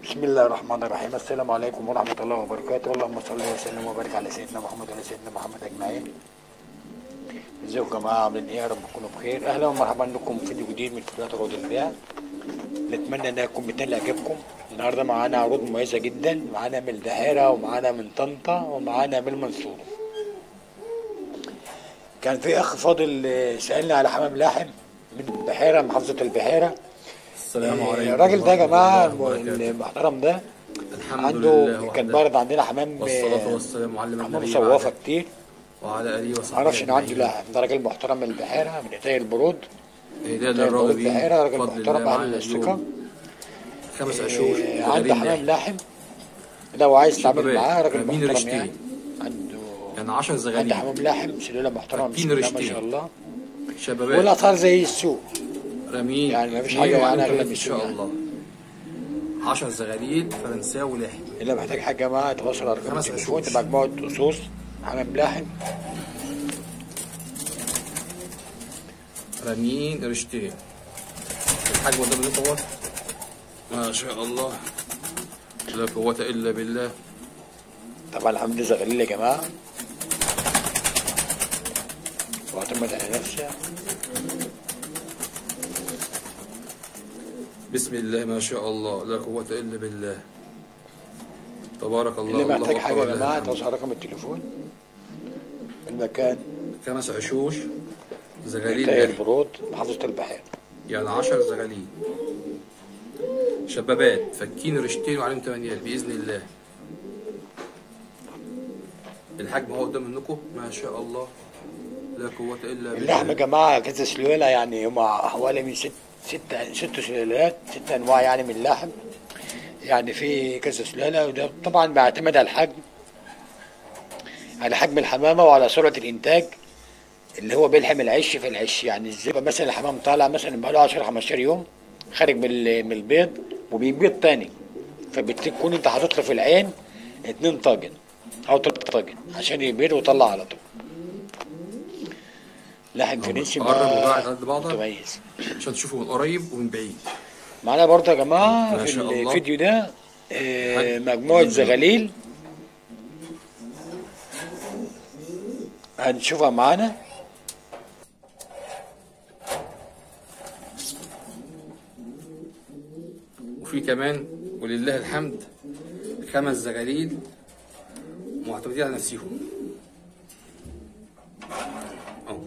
بسم الله الرحمن الرحيم السلام عليكم ورحمة الله وبركاته اللهم صل وسلم وبارك على سيدنا محمد وعلى سيدنا محمد أجمعين ازيكم يا جماعة عاملين ايه يا رب تكونوا بخير أهلا ومرحبا بكم في فيديو جديد من فيديوهات عروض البيع نتمنى انها تكون بتنال اعجابكم النهارده معانا عروض مميزة جدا معانا من البحيرة ومعانا من طنطا ومعانا من المنصورة كان في اخ فاضل آه، سألني على حمام لاحم من البحيرة محافظة البحيرة السلام آه، عليكم الراجل ده يا ورحمة جماعة الله وبركاته. المحترم ده الحمد عنده لله كان وحده بارد عندنا حمام والصلاة آه، والسلام على حمام النبي صوافة بعده كتير وعلى آله وصحبه معرفش ان عندي أجمعين. لا ده راجل محترم من البحيرة من إيتاي البرود هداية إيتاي البرود للراغبين البحيرة راجل بفضل محترم الله أهل معانا الثقة اليوم خمس عشور آه، عنده غريب حمام لحم. لاحم لو عايز تعمل شباب، معاه راجل رامين محترم رشتين. يعني عنده يعني 10 عنده زغاليل حمام لاحم سلالة محترمة بسم فاتين الله ما رشتين. شاء الله شبابات والأسعار زي السوق رامين يعني مفيش اتنين حاجة وعليهم يعني أغلى تلاتة من ان شاء السوق الله 10 زغاليل فرنساوي لحم اللي محتاج حاجة يا جماعة تواصل على رقم خمس التليفون عشوش. تبقى مجموعة أصوص حمام لاحم رامين رشتين الحجم قدام النقطة ما شاء الله لا قوة إلا بالله طبعا الحمد لله زغليل يا جماعة واعتمد على نفسه بسم الله ما شاء الله لا قوة إلا بالله تبارك الله اللي الله محتاج حاجة أكبر يا لله جماعة الحمد. تواصل على رقم التليفون المكان خمس عشوش زغاليل تاي لحم. البرود محافظة البحيرة يعني عشر زغاليل شبابات فكين رشتين وعليهم تمانيات بإذن الله الحجم هو قدام منكم ما شاء الله لا قوة إلا اللحم يا بالله جماعة كذا سلالة يعني هم حوالي من ست ست ست سلالات ست أنواع يعني من اللحم يعني في كذا سلالة وده طبعا بيعتمد على الحجم على حجم الحمامة وعلى سرعة الإنتاج اللي هو بيلحم العش في العش يعني ازاي يبقى مثلا الحمام طالع مثلا بقاله 10 15 يوم خارج من ال- من البيض وبيبيض تاني فبتكون انت حاطط له في العين اتنين طاجن او تلات طاجن عشان يبيض ويطلع على طول لحم فرنسي قرب ما- وبعد قد بعضها. متميز عشان تشوفوا من قريب ومن بعيد معانا برضه يا جماعة ما في شاء الله. الفيديو ده آه، حاج- مجموعة جميل. زغاليل هنشوفها معانا وفي كمان ولله الحمد خمس زغاليل معتمدين على نفسهم اهو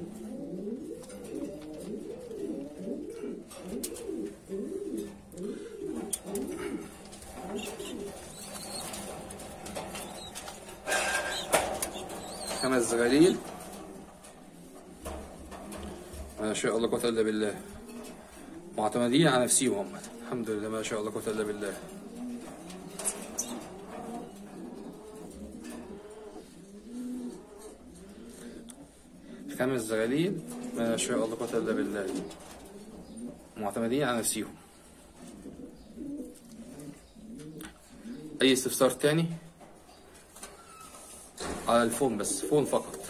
خمس زغاليل ما شاء الله قوة إلا بالله معتمدين على نفسهم هم الحمد لله ما شاء الله قوة إلا بالله خمس زغاليل ما شاء الله قوة إلا بالله معتمدين على نفسهم أي استفسار تاني على الفون بس فون فقط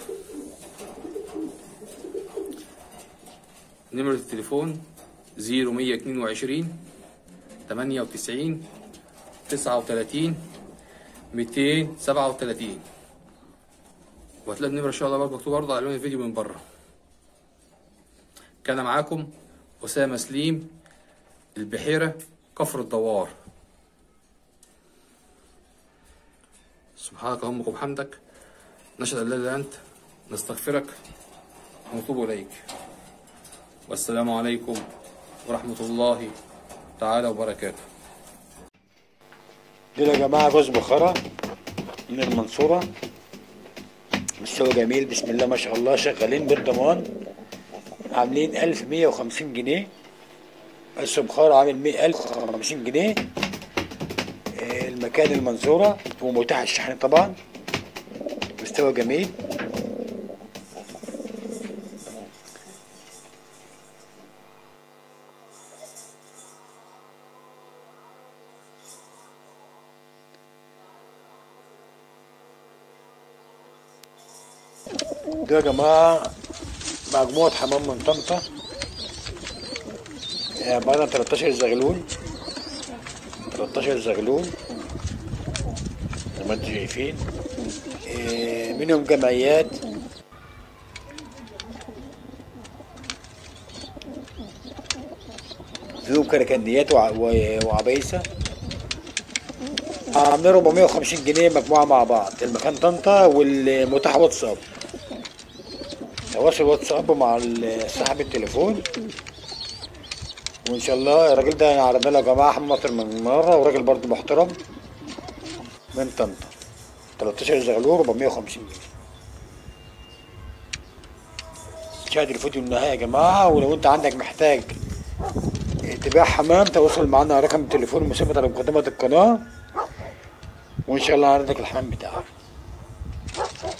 نمرة التليفون زيرو مية اتنين وعشرين تمانية وتسعين تسعة وتلاتين ميتين سبعة وتلاتين وهتلاقي النمرة إن شاء الله برضه مكتوب برضه على لون الفيديو من بره كان معاكم أسامة سليم البحيرة كفر الدوار سبحانك اللهم وبحمدك نشهد أن لا إله إلا أنت نستغفرك ونتوب إليك والسلام عليكم ورحمة الله تعالى وبركاته دول يا جماعة جوز بخارة من المنصورة مستوى جميل بسم الله ما شاء الله شغالين بالضمان عاملين ألف مية وخمسين جنيه بس بخارة عامل مية ألف وخمسين جنيه آه، المكان المنصورة ومتاح الشحن طبعا مستوى جميل ده يا جماعة مجموعة حمام من طنطا عبارة عن 13 زغلول 13 زغلول زي ما انتم شايفين إيه، منهم جمعيات فيهم كركنديات وع- و- وعبايسة عاملين 450 جنيه مجموعة مع بعض المكان طنطا والمتاح واتساب تواصل واتساب مع ال- صاحب التليفون وان شاء الله الراجل ده انا عرضنا له يا جماعه احمد مطر من مره وراجل برضه محترم من طنطا 13 زغلول 450 جنيه شاهد الفيديو النهائي يا جماعه ولو انت عندك محتاج تبيع حمام تواصل معنا على رقم التليفون المثبت على مقدمه القناه وان شاء الله هنعرض لك الحمام بتاعك